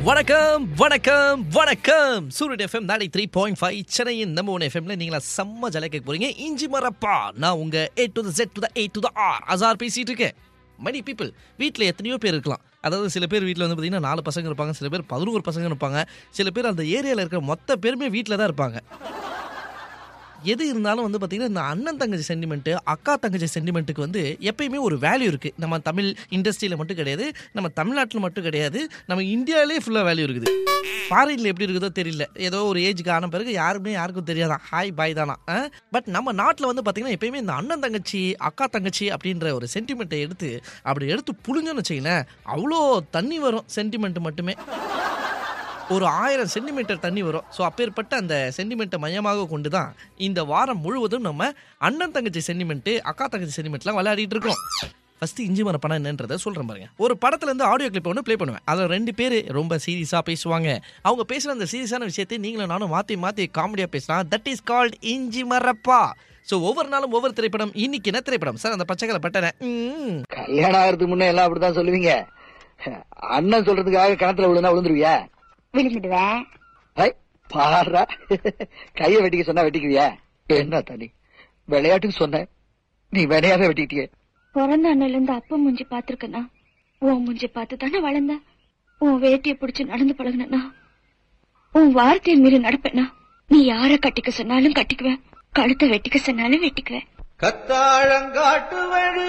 வணக்கம் வணக்கம் வணக்கம் சூரியன் எஃப்எம் நாளை த்ரீ பாயிண்ட் ஃபைவ் சென்னையின் நம்ம ஒன் எஃப்எம்ல நீங்களா செம்ம ஜலை கேட்க போறீங்க இஞ்சி மரப்பா நான் உங்க A to the Z to the A to the R Azar பேசிட்டு இருக்கேன் மணி பீப்புள் வீட்டில் எத்தனையோ பேர் இருக்கலாம் அதாவது சில பேர் வீட்டில் வந்து பார்த்தீங்கன்னா நாலு பசங்க இருப்பாங்க சில பேர் பதினோரு பசங்க இருப்பாங்க சில பேர் அந்த ஏரியாவில் இருக்கிற மொத்த பேருமே வீட்டில் தான் இருப்பாங்க எது இருந்தாலும் வந்து பார்த்தீங்கன்னா இந்த அண்ணன் தங்கச்சி சென்டிமெண்ட்டு அக்கா தங்கச்சி சென்டிமெண்ட்டுக்கு வந்து எப்பயுமே ஒரு வேல்யூ இருக்குது நம்ம தமிழ் இண்டஸ்ட்ரியில் மட்டும் கிடையாது நம்ம தமிழ்நாட்டில் மட்டும் கிடையாது நம்ம இந்தியாவிலே ஃபுல்லாக வேல்யூ இருக்குது ஃபாரின்ல எப்படி இருக்குதோ தெரியல ஏதோ ஒரு ஏஜுக்கு ஆன பிறகு யாருமே யாருக்கும் தெரியாதான் ஹாய் பாய் தானா பட் நம்ம நாட்டில் வந்து பார்த்தீங்கன்னா எப்பயுமே இந்த அண்ணன் தங்கச்சி அக்கா தங்கச்சி அப்படின்ற ஒரு சென்டிமெண்ட்டை எடுத்து அப்படி எடுத்து புழுங்கன்னு வச்சிங்களேன் அவ்வளோ தண்ணி வரும் சென்டிமெண்ட் மட்டுமே ஒரு ஆயிரம் சென்டிமீட்டர் தண்ணி வரும் ஸோ அப்பேற்பட்ட அந்த சென்டிமெண்ட்டை மையமாக கொண்டு தான் இந்த வாரம் முழுவதும் நம்ம அண்ணன் தங்கச்சி சென்டிமெண்ட்டு அக்கா தங்கச்சி சென்டிமெண்ட்லாம் விளையாடிட்டு இருக்கோம் ஃபர்ஸ்ட் இஞ்சி மர படம் என்னன்றதை சொல்கிறேன் பாருங்க ஒரு படத்துல இருந்து ஆடியோ கிளிப் ஒன்று ப்ளே பண்ணுவேன் அதில் ரெண்டு பேர் ரொம்ப சீரியஸாக பேசுவாங்க அவங்க பேசுகிற அந்த சீரியஸான விஷயத்தை நீங்களும் நானும் மாற்றி மாற்றி காமெடியாக பேசலாம் தட் இஸ் கால்ட் இஞ்சி மரப்பா ஸோ ஒவ்வொரு நாளும் ஒவ்வொரு திரைப்படம் இன்னைக்கு என்ன திரைப்படம் சார் அந்த பச்சைக்கலை பட்டனை ம் கல்யாணம் ஆகிறதுக்கு முன்ன எல்லாம் அப்படித்தான் சொல்லுவீங்க அண்ணன் சொல்றதுக்காக கிணத்துல விழுந்தா விழுந்துருவியா விழுந்துடுவேன் ஐ பாடுறா கைய வெட்டிக்க சொன்னா வெட்டிக்குவியா என்ன தனி விளையாட்டுக்கு சொன்னேன் நீ வினையாவே வெட்டிக்கிட்டியே பிறந்த அண்ணில இருந்து அப்பா மூஞ்சி பாத்திருக்கனா உன் மூஞ்சி பார்த்து தானே வளர்ந்த உன் வேட்டிய பிடிச்சு நடந்து பழகுனா உன் வார்த்தையை மீறி நடப்பேனா நீ யார கட்டிக்க சொன்னாலும் கட்டிக்குவேன் கழுத்தை வெட்டிக்க சொன்னாலும் வெட்டிக்குவேன் கத்தாழங்காட்டு வழி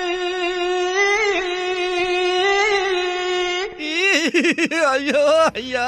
ஐயோ ஐயா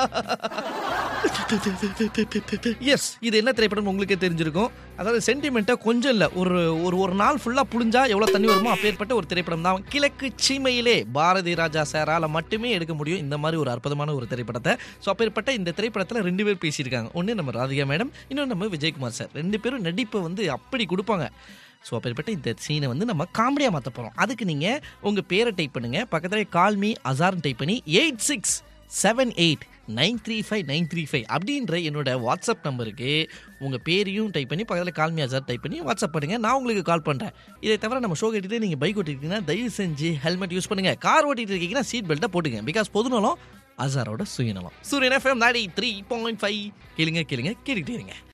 எஸ் இது என்ன திரைப்படம் உங்களுக்கே தெரிஞ்சிருக்கும் அதாவது சென்டிமெண்ட்டா கொஞ்சம் இல்லை ஒரு ஒரு ஒரு நாள் ஃபுல்லாக புழிஞ்சா எவ்வளோ தண்ணி வருமோ அப்பேற்பட்ட ஒரு திரைப்படம் தான் கிழக்கு சீமையிலே பாரதி ராஜா சாரால மட்டுமே எடுக்க முடியும் இந்த மாதிரி ஒரு அற்புதமான ஒரு திரைப்படத்தை ஸோ அப்பேற்பட்ட இந்த திரைப்படத்தில் ரெண்டு பேர் பேசியிருக்காங்க ஒன்று நம்ம ராதிகா மேடம் இன்னொன்று நம்ம விஜயகுமார் சார் ரெண்டு பேரும் நடிப்பை வந்து அப்படி கொடுப்பாங்க ஸோ அப்பேற்பட்ட இந்த சீனை வந்து நம்ம காமெடியாக மாற்ற போகிறோம் அதுக்கு நீங்கள் உங்கள் பேரை டைப் பண்ணுங்கள் பக்கத்தில் கால்மி அசார்னு டைப் பண்ணி eight six seven eight nine three five nine three five அப்படின்ற என்னோட வாட்ஸ்அப் நம்பருக்கு உங்கள் பேரையும் டைப் பண்ணி பக்கத்தில் கால்மி அசார் டைப் பண்ணி வாட்ஸ்அப் பண்ணுங்கள் நான் உங்களுக்கு கால் பண்ணுறேன் இதை தவிர நம்ம ஷோ கேட்டுட்டு நீங்கள் பைக் ஓட்டிருக்கீங்கன்னா தயவு செஞ்சு ஹெல்மெட் யூஸ் பண்ணுங்கள் கார் ஓட்டிட்டு இருக்கீங்கன்னா சீட் பெல்ட்டை போட்டுங்க பிகாஸ் பொதுநலம் அசாரோட சுயநலம் சூரியன் எஃப்எம் நாடி த்ரீ பாயிண்ட் ஃபைவ் கேளுங்க கேளுங்க கேட்டுக்கிட்டே இருங்க